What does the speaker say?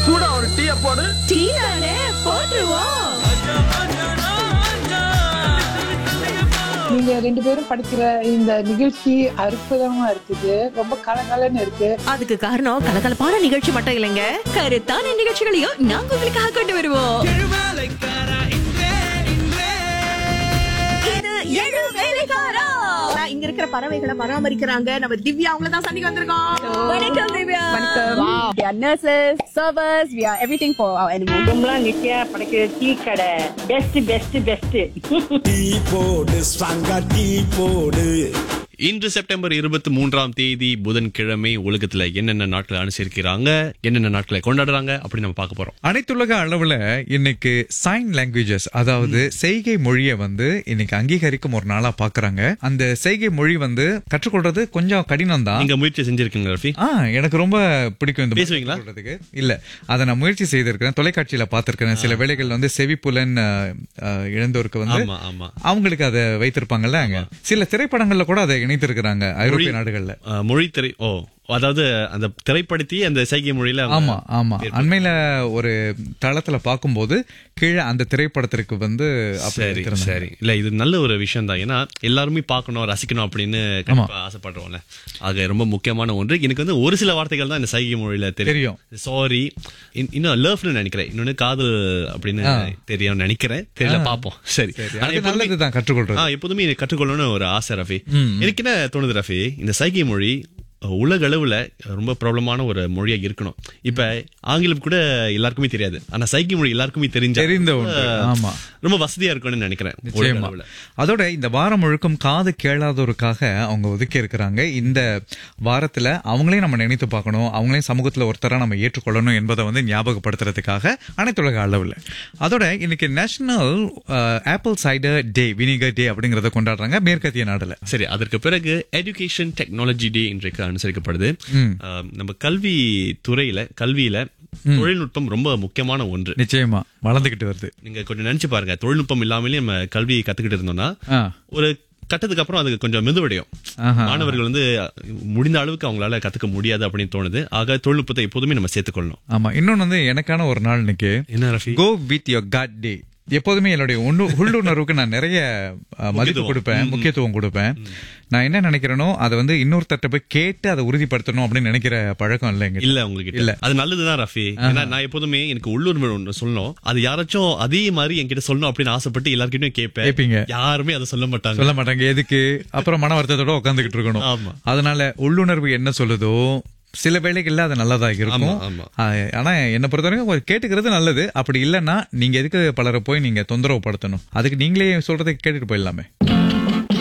சூடா ஒரு டீய போடு டீ தானே போட்டுருவோம் நீங்க ரெண்டு பேரும் படிக்கிற இந்த நிகழ்ச்சி அற்புதமா இருக்குது ரொம்ப கலகலன்னு இருக்கு அதுக்கு காரணம் கலகலப்பான நிகழ்ச்சி மட்டும் இல்லைங்க கருத்தான நிகழ்ச்சிகளையும் நாங்க உங்களுக்காக கொண்டு வருவோம் இது ஏழு வேலைக்காரா. ஆனா, இங்க இருக்கிற பறவைகளை பராமரிக்கிறாங்க நம்ம திவ்யா அவங்கள தான் சந்திக்க வந்திருக்கோம் வணக்கம் Divya Wow. We are nurses, servers, we are everything for our animals. கும்பலாம் Nithya படைக்கிற டீ கடை பெஸ்ட் பெஸ்ட் பெஸ்ட் டீ போடு ஸ்ட்ராங்கா டீ போடு இன்று செப்டம்பர் இருபத்தி மூன்றாம் தேதி புதன்கிழமை உலகத்துல என்னென்ன நாட்களை அனுசரிக்கிறாங்க என்னென்ன நாட்களை கொண்டாடுறாங்க அப்படி நம்ம பார்க்க போறோம் அனைத்துலக அளவுல இன்னைக்கு சைன் லாங்குவேஜஸ் அதாவது செய்கை மொழியை வந்து இன்னைக்கு அங்கீகரிக்கும் ஒரு நாளா பாக்குறாங்க அந்த செய்கை மொழி வந்து கற்றுக்கொள்றது கொஞ்சம் கடினம் தான் நீங்க முயற்சி செஞ்சிருக்கீங்க ரஃபி ஆ எனக்கு ரொம்ப பிடிக்கும் இந்த பேசுவீங்களா? சொல்றதுக்கு இல்ல அதை நான் முயற்சி செய்திருக்கிறேன் தொலைக்காட்சியில பார்த்திருக்கிறேன் சில வேளைகள் வந்து செவிப்புலன் அஹ், அஹ், இழந்தோருக்கு வந்து ஆமா ஆமா அவங்களுக்கு அதை வைத்திருப்பாங்கல்ல அங்க சில திரைப்படங்கள்ல கூட அதை இணைத்திருக்கிறாங்க ஐரோப்பிய நாடுகள்ல அஹ், மொழி திரை ஓ அதாவது அந்த திரைப்படுத்தி அந்த சைகை மொழியில அவங்க ஆமா ஆமா அண்மையில ஒரு தளத்துல பார்க்கும்போது கீழே அந்த திரைப்படத்திற்கு வந்து அப்படி சரி வைத்திருந்தாங்க. சரி இல்ல இது நல்ல ஒரு விஷயம் தான் ஏன்னா எல்லாருமே பார்க்கணும் ரசிக்கணும் அப்படின்னு கண்டிப்பா ஆசைப்படுறோம்ல ஆக ரொம்ப முக்கியமான ஒன்று எனக்கு வந்து ஒரு சில வார்த்தைகள் தான் இந்த சைகை மொழியில தெரியும் தெரியும். சாரி இன்னும் லவ்னு நினைக்கிறேன் இன்னொன்னு காதல் அப்படின்னு தெரியும் நினைக்கிறேன் தெரியல பாப்போம் சரி சரி, ஆனா அது எப்போதுமே- நல்லதுதான் கற்றுக்கொள்றது ஆ, எப்போதுமே இதை கற்றுக்கொள்ளணும்னு ஒரு ஆசை ரஃபி எனக்கு என்ன தோணுது ரஃபி இந்த சைகை மொழி அஹ், உலக அளவுல ரொம்ப பிரபலமான ஒரு மொழியா இருக்கணும் இப்ப ஆங்கிலம் கூட எல்லாருக்குமே தெரியாது ஆனா சைகை மொழி எல்லாருக்குமே தெரிஞ்ச தெரிந்த ஒன்று. ஆமா. ரொம்ப வசதியா இருக்கும்னு நினைக்கிறேன் உலக நிச்சயமா அளவுல. அதோட இந்த வாரம் முழுக்கும் காது கேளாதோருக்காக அவங்க ஒதுக்கி இருக்கிறாங்க இந்த வாரத்துல அவங்களையும் நம்ம நினைத்து பார்க்கணும் அவங்களையும் சமூகத்துல ஒருத்தரா நம்ம ஏற்றுக்கொள்ளணும் என்பதை வந்து ஞாபகப்படுத்துறதுக்காக அனைத்துலக அளவுல அதோட இன்னைக்கு national apple cider day vinegar day அப்படிங்கறத கொண்டாடுறாங்க மேற்கத்திய நாடுல சரி அதற்கு பிறகு எஜுகேஷன் டெக்னாலஜி டே இன்றைக்கு அனுசரிக்கப்படுது அஹ், நம்ம கல்வி துறையில கல்வியில தொழில்நுட்பம் ரொம்ப முக்கியமான ஒன்று நிச்சயமா வளர்ந்துகிட்டு வருது நீங்க கொஞ்சம் நினைச்சு பாருங்க தொழில்நுட்பம் இல்லாமலே நம்ம கல்வி கத்துக்கிட்டு இருந்தோம்னா ஆ. ஒரு கட்டத்துக்கு அப்புறம் அதுக்கு கொஞ்சம் மெதுவடையும் ஆஹா. மாணவர்கள் வந்து முடிந்த அளவுக்கு அவங்களால கத்துக்க முடியாது அப்படின்னு தோணுது ஆக தொழில்நுட்பத்தை எப்போதுமே நம்ம சேர்த்துக்கொள்ளணும் ஆமா இன்னொன்னு வந்து எனக்கான ஒரு நாள் இன்னைக்கு என்ன ரஃபி go with your gut day எப்போதுமே என்னுடைய உண்டு- உள்ளுணர்வுக்கு நான் நிறைய அஹ், மதிப்பு முக்கியத்துவம். கொடுப்பேன் முக்கியத்துவம் கொடுப்பேன் நான் என்ன நினைக்கிறேனோ அதை வந்து இன்னொருத்தட்ட போய் கேட்டு அதை உறுதிப்படுத்தணும் அப்படின்னு நினைக்கிற பழக்கம் இல்லை எங்க இல்ல உங்களுக்கு இல்ல அது நல்லதுதான் ரஃபி ஏன்னா நான் எப்போதுமே எனக்கு உள்ளுரிமை ஒன்று சொல்லணும் அது யாராச்சும் அதே மாதிரி என்கிட்ட சொல்லணும் அப்படின்னு ஆசைப்பட்டு எல்லார்கிட்டயும் கேட்பேன் கேட்பீங்க. யாருமே அதை சொல்ல மாட்டாங்க சொல்ல மாட்டாங்க எதுக்கு அப்புறம் மன வருத்தத்தோட உட்காந்துக்கிட்டு இருக்கணும் ஆமா. அதனால உள்ளுணர்வு என்ன சொல்லுதோ சில வேளைகள்ல அது நல்லதா இருக்கும் ஆமா, ஆமா. ஆ, ஆனா என்ன பொறுத்தவரைக்கும் ஒரு கேட்டுக்கிறது நல்லது அப்படி இல்லைன்னா நீங்க எதுக்கு பலரை போய் நீங்க தொந்தரவு படுத்தணும் அதுக்கு நீங்களே சொல்றதை கேட்டுட்டு போயிடலாமே